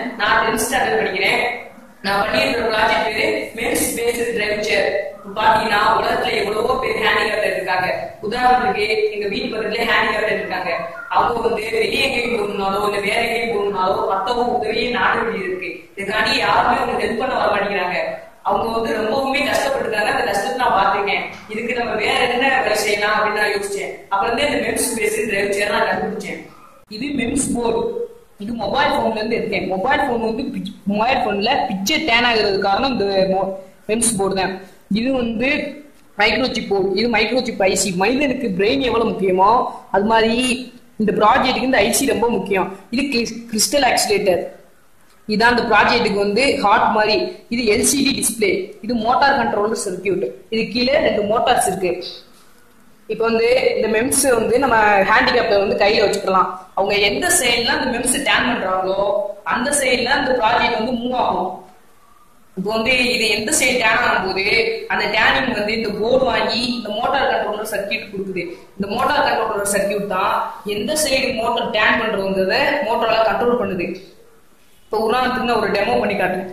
நான் tenth standard படிக்கிறேன் நான் பண்ணியிருக்கிற ப்ராஜெக்ட் பேரு மென்ஸ் பேஸ்டு டிரைவ் சேர் பாத்தீங்கன்னா உலகத்துல எவ்வளவோ பேர் ஹேண்டிகேப்டர் இருக்காங்க உதாரணத்துக்கு எங்க வீட்டு பக்கத்துல ஹேண்டிகேப்டர் இருக்காங்க அவங்க வந்து வெளியே எங்கேயும் போகணும்னாலோ இல்ல வேற எங்கேயும் போகணும்னாலோ மத்தவங்க உதவியே நாட வேண்டியது இருக்கு இதுக்காண்டி யாருமே உங்களுக்கு ஹெல்ப் பண்ண வர மாட்டேங்கிறாங்க அவங்க வந்து ரொம்பவுமே கஷ்டப்பட்டுருக்காங்க அந்த கஷ்டத்தை நான் பாத்திருக்கேன் இதுக்கு நம்ம வேற என்ன வேலை செய்யலாம் அப்படின்னு நான் யோசிச்சேன் அப்புறம் வந்து இந்த மென்ஸ் பேஸ்டு டிரைவ் சேர் நான் கண்டுபிடிச்சேன் இது மென்ஸ் போர்டு இது மொபைல் போன்ல இருந்து இருக்கேன் மொபைல் போன் வந்து மொபைல் போன்ல பிக்சர் டேன் ஆகுறது காரணம் இந்த மென்ஸ் போர்டு தான் இது வந்து மைக்ரோசிப் போர்டு இது மைக்ரோசிப் ஐசி மனிதனுக்கு பிரெயின் எவ்வளவு முக்கியமோ அது மாதிரி இந்த ப்ராஜெக்ட்டுக்கு இந்த ஐசி ரொம்ப முக்கியம் இது கிறிஸ்டல் ஆக்சிலேட்டர் இதான் இந்த ப்ராஜெக்ட்டுக்கு வந்து ஹார்ட் மாதிரி இது எல்சிடி டிஸ்ப்ளே இது மோட்டார் கண்ட்ரோலர் சர்க்கியூட் இது கீழே ரெண்டு மோட்டார்ஸ் இருக்கு இப்போ வந்து இந்த மெம்ஸ் வந்து நம்ம ஹேண்டிகேப்ல வந்து கையில வச்சுக்கலாம் அவங்க எந்த சைடுல அந்த மெம்ஸ் டேன் பண்றாங்களோ அந்த சைடுல அந்த ப்ராஜெக்ட் வந்து மூவ் ஆகும் இப்போ வந்து இது எந்த சைடு டேன் ஆகும்போது அந்த டேனிங் வந்து இந்த போர்டு வாங்கி இந்த மோட்டார் கண்ட்ரோலர் சர்க்கியூட் கொடுக்குது இந்த மோட்டார் கண்ட்ரோலர் சர்க்கியூட் தான் எந்த சைடு மோட்டார் டேன் பண்றதுன்றத மோட்டாரால கண்ட்ரோல் பண்ணுது இப்போ உதாரணத்துக்கு நான் ஒரு டெமோ பண்ணி காட்டுறேன்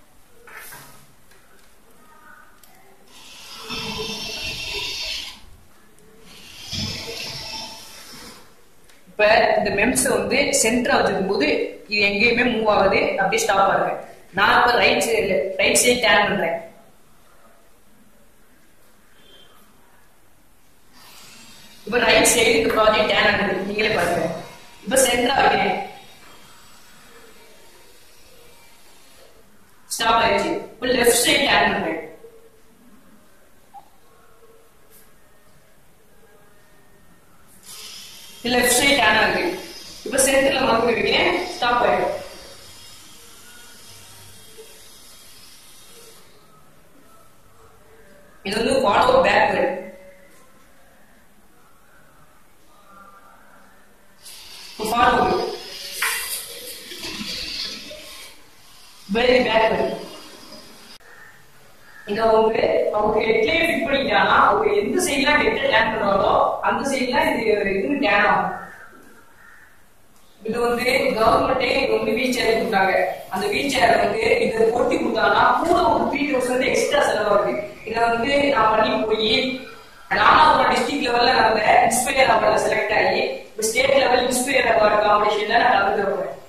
இப்ப இந்த மெம்ஸ் வந்து சென்டரா வச்சிருக்கும் போது இது எங்கேயுமே மூவ் ஆகுது அப்படியே ஸ்டாப் ஆகுது நான் இப்ப right side right side turn பண்றேன் இப்ப ரைட் சைடு இந்த ப்ராஜெக்ட் டேன் ஆகுது நீங்களே பாருங்க இப்ப சென்டரா வைக்கிறேன் ஸ்டாப் ஆயிடுச்சு இப்ப லெஃப்ட் சைடு டேன் பண்றேன் லெஃப்ட் சைடு டேன் ஆகுது இப்ப சென்டர்ல மார்க் வைக்கிறேன் ஸ்டாப் ஆயிடும் இது வந்து follow backward follow very backward இங்க அவங்க அவங்க ஹெட்லயே ஃபிட் பண்ணிட்டாங்கன்னா அவங்க எந்த சைடுல ஹெட் டேன் பண்றாங்களோ அந்த சைடுல இது இது டேன் ஆகும் இது வந்து கவர்மெண்டே இது வந்து வீல் சேர் கொடுத்தாங்க அந்த வீல் சேர் வந்து இதை பொருத்தி கொடுத்தாங்கன்னா கூட ஒரு த்ரீ தௌசண்ட் எக்ஸ்ட்ரா செலவாகுது இதை வந்து நான் பண்ணி போய் ராமநாதபுரம் டிஸ்ட்ரிக்ட் லெவல்ல நடந்த இன்ஸ்பயர் அவார்ட்ல செலக்ட் ஆகி ஸ்டேட் லெவல் இன்ஸ்பயர் அவார்டு காம்படிஷன்ல நான் கலந்து வருவேன்